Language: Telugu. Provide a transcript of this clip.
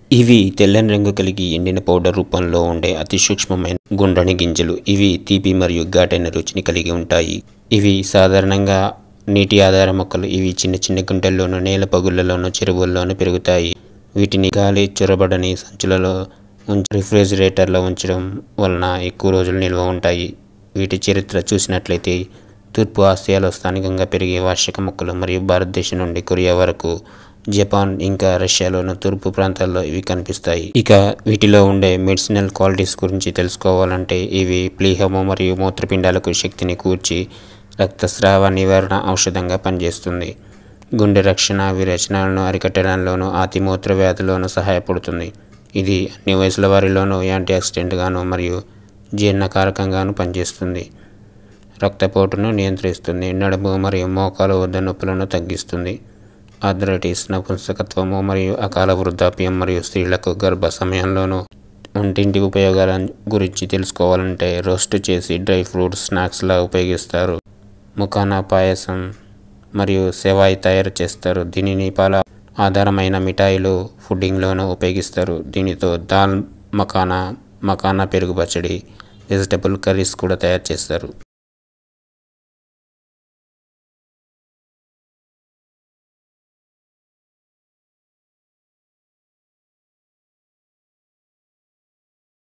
ఇవి తెల్లని రంగు కలిగి ఎండిన పౌడర్ రూపంలో ఉండే అతి సూక్ష్మమైన గుండ్రని గింజలు ఇవి తీపి మరియు ఘాటైన రుచిని కలిగి ఉంటాయి ఇవి సాధారణంగా నీటి ఆధార మొక్కలు ఇవి చిన్న చిన్న గుంటల్లోనూ నేల పగుళ్లలోనూ చెరువుల్లోనూ పెరుగుతాయి వీటిని గాలి చొరబడని సంచులలో ఉంచి రిఫ్రిజిరేటర్లో ఉంచడం వలన ఎక్కువ రోజులు నిల్వ ఉంటాయి వీటి చరిత్ర చూసినట్లయితే తూర్పు ఆసియాలో స్థానికంగా పెరిగే వార్షిక మొక్కలు మరియు భారతదేశం నుండి కొరియా వరకు జపాన్ ఇంకా రష్యాలోను తూర్పు ప్రాంతాల్లో ఇవి కనిపిస్తాయి ఇక వీటిలో ఉండే మెడిసినల్ క్వాలిటీస్ గురించి తెలుసుకోవాలంటే ఇవి ప్లీహము మరియు మూత్రపిండాలకు శక్తిని కూర్చి రక్తస్రావ నివారణ ఔషధంగా పనిచేస్తుంది గుండె రక్షణ విరచనాలను అరికట్టడంలోనూ అతిమూత్ర వ్యాధిలోనూ సహాయపడుతుంది ఇది అన్ని వయసుల వారిలోనూ యాంటీ ఆక్సిడెంట్గాను మరియు జీర్ణకారకంగాను పనిచేస్తుంది రక్తపోటును నియంత్రిస్తుంది నడుము మరియు మోకాలు వద్ద నొప్పులను తగ్గిస్తుంది ఆర్థరైటిస్ నపుంసకత్వము మరియు అకాల వృద్ధాప్యం మరియు స్త్రీలకు గర్భ సమయంలోనూ వంటింటి ఉపయోగాల గురించి తెలుసుకోవాలంటే రోస్ట్ చేసి డ్రై ఫ్రూట్స్ స్నాక్స్లా ఉపయోగిస్తారు ముఖానా పాయసం మరియు సెవాయి తయారు చేస్తారు దీనిని పాల ఆధారమైన మిఠాయిలు ఫుడ్డింగ్లోనూ ఉపయోగిస్తారు దీనితో దాల్ మఖానా మఖానా పెరుగు పచ్చడి వెజిటబుల్ కర్రీస్ కూడా తయారు చేస్తారు